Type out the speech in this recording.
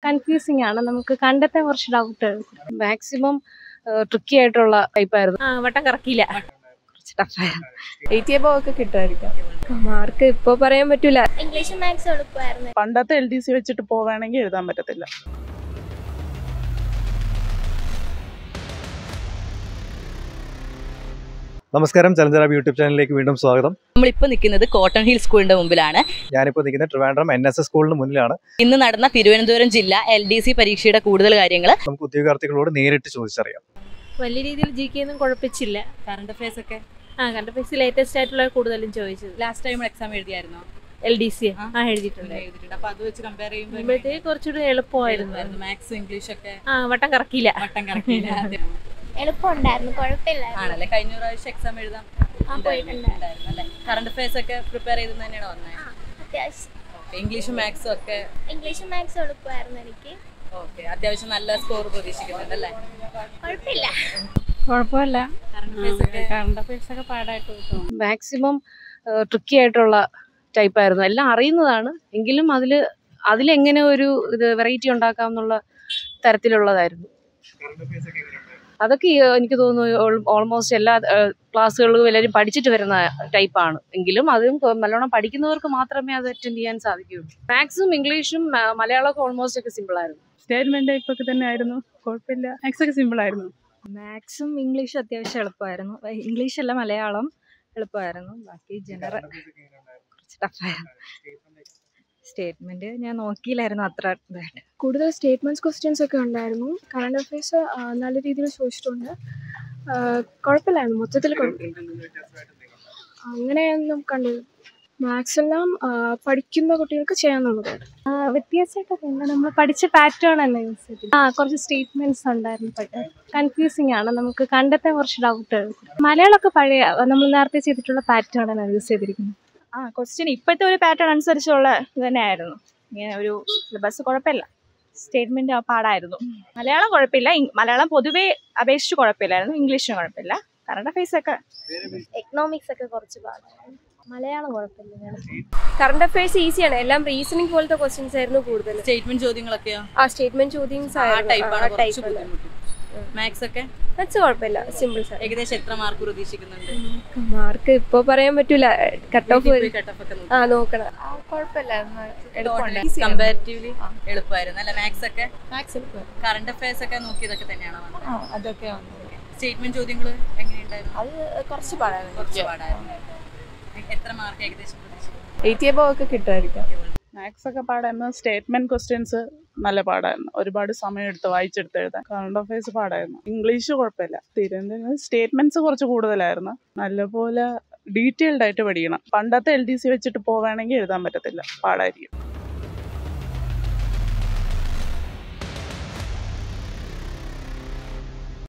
Confusing ആണ് നമുക്ക് കണ്ടെത്താൻ കുറച്ച് ഡൗട്ട് മാക്സിമം ട്രിക്കി ആയിട്ടുള്ള ടൈപ്പായിരുന്നു ആ വട്ടം കറക്കിയില്ല കുറച്ച് ടഫായിരുന്നു എയ്റ്റി എബോ ഒക്കെ കിട്ടുമായിരിക്കും മാർക്ക് ഇപ്പൊ പറയാൻ പറ്റൂല ഇംഗ്ലീഷ് മാത്സ് എളുപ്പമായിരുന്നു പണ്ടത്തെ എൽ ഡി സി വെച്ചിട്ട് പോവുകയാണെങ്കിൽ എഴുതാൻ പറ്റത്തില്ല നമസ്കാരം ചലഞ്ചർ ആപ്പ് യൂട്യൂബ് ചാനലിലേക്ക് വീണ്ടും സ്വാഗതം നമ്മളിപ്പോൾ നിൽക്കുന്നത് കോട്ടൺ ഹിൽ സ്കൂളിന്റെ മുമ്പിലാണ് ഞാനിപ്പോൾ നിൽക്കുന്നത് ട്രിവാൻഡ്രം എൻ എസ് എസ് സ്കൂളിന് മുന്നിലാണ് ഇന്ന് നടന്ന തിരുവനന്തപുരം ജില്ല എൽ ഡി സി പരീക്ഷയുടെ കൂടുതൽ കാര്യങ്ങൾ നമുക്ക് ഉദ്യോഗാർത്ഥികളോട് നേരിട്ട് ചോദിച്ചറിയാം വലിയ രീതിയിൽ ജി കെ ഒന്നും കുഴപ്പിച്ചില്ല കറണ്ട് അഫയേഴ്സ് ഒക്കെ ആ കണ്ട പേസ് ലേറ്റസ്റ്റ് ആയിട്ടുള്ള കൂടുതലും ചോദിച്ചത് ലാസ്റ്റ് ടൈം എക്സാം എഴുതിയായിരുന്നോ എൽ ഡി സി ആ. ആ എഴുതിയിട്ടുണ്ട് എഴുതിയിട്ടുണ്ട് അപ്പൊ അത് വെച്ച് കമ്പയർ ഇപ്പോഴത്തേക്ക് കുറച്ചുകൂടി എളുപ്പമായിരുന്നു മാത്സും ഇംഗ്ലീഷ് ഒക്കെ ആ വട്ടം കറക്കിയില്ല വട്ടം കറക്കില്ല എളുപ്പമുണ്ടായിരുന്നു കുഴപ്പമില്ലായിരുന്നു ആണല്ലേ കഴിഞ്ഞ പ്രാവശ്യം എക്സാം എഴുതാം ആ, പോയിട്ടുണ്ടായിരുന്നു. അല്ലേ കറണ്ട് അഫയേഴ്സ് ഒക്കെ പ്രിപ്പയർ ചെയ്ത് തന്നെയാണ് വന്നത് ആ, അത്യാവശ്യം ഇംഗ്ലീഷും മാത്സും ഒക്കെ ഇംഗ്ലീഷ് മാത്സ് എളുപ്പമായിരുന്നു എനിക്ക് ഓക്കെ അത്യാവശ്യം നല്ല സ്കോർ പ്രതീക്ഷിക്കുന്നുണ്ട് അല്ലേ കുഴപ്പമില്ല കുഴപ്പമില്ല കറണ്ട് അഫയേഴ്സ് ഒക്കെ കറണ്ട് അഫയേഴ്സ് ഒക്കെ പാടായിട്ട് മാക്സിമം ട്രിക്കി ആയിട്ടുള്ള ടൈപ്പായിരുന്നു എല്ലാം അറിയുന്നതാണ് എങ്കിലും അതിൽ അതിലെങ്ങനെ ഒരു ഇത് വെറൈറ്റി ഉണ്ടാക്കാം എന്നുള്ള തരത്തിലുള്ളതായിരുന്നു അതൊക്കെ ഈ, എനിക്ക് തോന്നുന്നു ഓൾമോസ്റ്റ് എല്ലാ ക്ലാസ്സുകളിലും എല്ലാവരും പഠിച്ചിട്ട് വരുന്ന ടൈപ്പാണ് എങ്കിലും അതും കൊ- നല്ലോണം പഠിക്കുന്നവർക്ക് മാത്രമേ അത് അറ്റൻഡ് ചെയ്യാൻ സാധിക്കുകയുള്ളൂ മാത്സും ഇംഗ്ലീഷും മ- മലയാളമൊക്കെ ഓൾമോസ്റ്റ് ഒക്കെ സിമ്പിൾ ആയിരുന്നു സ്റ്റേറ്റ്മെന്റ് ടൈപ്പ് ഒക്കെ തന്നെ ആയിരുന്നു കുഴപ്പമില്ല മാത്സ് ഒക്കെ സിമ്പിൾ ആയിരുന്നു മാത്സും ഇംഗ്ലീഷും അത്യാവശ്യം എളുപ്പമായിരുന്നു ഇംഗ്ലീഷ് അല്ല മലയാളം എളുപ്പമായിരുന്നു ബാക്കി ജനറൽ കുറച്ച് ടഫായിരുന്നു സ്റ്റേറ്റ്മെന്റ് ഞാൻ നോക്കിയില്ലായിരുന്നു അത്ര ഇതായിട്ട് കൂടുതൽ സ്റ്റേറ്റ്മെന്റ്സ് ക്വസ്റ്റ്യൻസ് ഒക്കെ ഉണ്ടായിരുന്നു കറണ്ട് അഫയേഴ്സ് നല്ല രീതിയിൽ ചോദിച്ചിട്ടുണ്ട് ആ, കുഴപ്പമില്ലായിരുന്നു മൊത്തത്തിൽ അങ്ങനെയൊന്നും കണ്ടില്ല മാത്സ് എല്ലാം ആ, പഠിക്കുന്ന കുട്ടികൾക്ക് ചെയ്യാന്നുള്ളത് വ്യത്യാസമായിട്ടൊക്കെ ഉണ്ട് നമ്മൾ പഠിച്ച പാറ്റേൺ അല്ല യൂസ് ചെയ്തത് ആ കുറച്ച് സ്റ്റേറ്റ്മെന്റ്സ് ഉണ്ടായിരുന്നു കൺഫ്യൂസിങ് ആണ് നമുക്ക് കണ്ടെത്താൻ കുറച്ച് ഡൗട്ട് മലയാളമൊക്കെ പഴയ നമ്മൾ നേരത്തെ ചെയ്തിട്ടുള്ള പാറ്റേൺ ആണ് യൂസ് ചെയ്തിരിക്കുന്നത് ആ ക്വസ്റ്റ്യൻ ഇപ്പോഴത്തെ ഒരു പാറ്റേൺ അനുസരിച്ചുള്ള ഇത് തന്നെയായിരുന്നു ഇങ്ങനെ ഒരു സിലബസ് കുഴപ്പമില്ല സ്റ്റേറ്റ്മെന്റ് പാടായിരുന്നു മലയാളം കുഴപ്പമില്ല ഇങ്- മലയാളം പൊതുവേ അപേക്ഷിച്ച് കുഴപ്പമില്ലായിരുന്നു ഇംഗ്ലീഷും കുഴപ്പമില്ല കറണ്ട് അഫയേഴ്സ് ഒക്കെ എക്കണോമിക്സ് ഒക്കെ കുറച്ച് പാടായിരുന്നു മലയാളം കുഴപ്പമില്ല കറണ്ട് അഫയേഴ്സ് ഈസിയാണ് എല്ലാം റീസണിംഗ് പോലത്തെ ക്വസ്റ്റ്യൻസ് ആയിരുന്നു കൂടുതൽ സ്റ്റേറ്റ്മെന്റ് ചോദ്യങ്ങളൊക്കെയോ ആ സ്റ്റേറ്റ്മെന്റ് ചോദ്യങ്സ് ആ ആയിരുന്നു ടൈപ്പാണ് കുറച്ച് ടൈപ്പ് ബുദ്ധിമുട്ട് മാത്സ് ഒക്കെ മാത്സ് കുഴപ്പമില്ല സിമ്പിൾ ഏകദേശം എത്ര മാർക്ക് പ്രതീക്ഷിക്കുന്നുണ്ട് മാർക്ക് ഇപ്പൊ പറയാൻ പറ്റൂല കട്ട് ഓഫ് കട്ട് ഓഫ് ഒക്കെ ആ നോക്കണം കമ്പാരിറ്റീവ്ലി എളുപ്പമായിരുന്നു അല്ല മാത്സ് ഒക്കെ കറണ്ട് അഫയേഴ്സ് ഒക്കെ നോക്കിയതൊക്കെ തന്നെയാണോ വന്നത് അതൊക്കെ സ്റ്റേറ്റ്മെന്റ് ചോദ്യങ്ങൾ എങ്ങനെയുണ്ടായിരുന്നു അത് കുറച്ച് പാടായിരുന്നു കുറച്ച് പാടായിരുന്നു എത്ര മാർക്ക് ഏകദേശം പ്രതീക്ഷിക്കുന്നു എയ്റ്റി എബോ ഒക്കെ കിട്ടുമായിരിക്കും മാത്സ് ഒക്കെ പാടായിരുന്നു സ്റ്റേറ്റ്മെന്റ് ക്വസ്റ്റ്യൻസ് നല്ല പാടായിരുന്നു ഒരുപാട് സമയം എടുത്ത് വായിച്ചെടുത്ത് എഴുതാൻ കറണ്ട് അഫയേഴ്സ് പാടായിരുന്നു ഇംഗ്ലീഷ് കുഴപ്പമില്ല തിരുവനന്തപുരം സ്റ്റേറ്റ്മെന്റ്സ് കുറച്ച് കൂടുതലായിരുന്നു നല്ലപോലെ ഡീറ്റെയിൽഡ് ആയിട്ട് പഠിക്കണം പണ്ടത്തെ എൽ ഡി സി വെച്ചിട്ട് പോവുകയാണെങ്കിൽ എഴുതാൻ പറ്റത്തില്ല പാടായിരിക്കും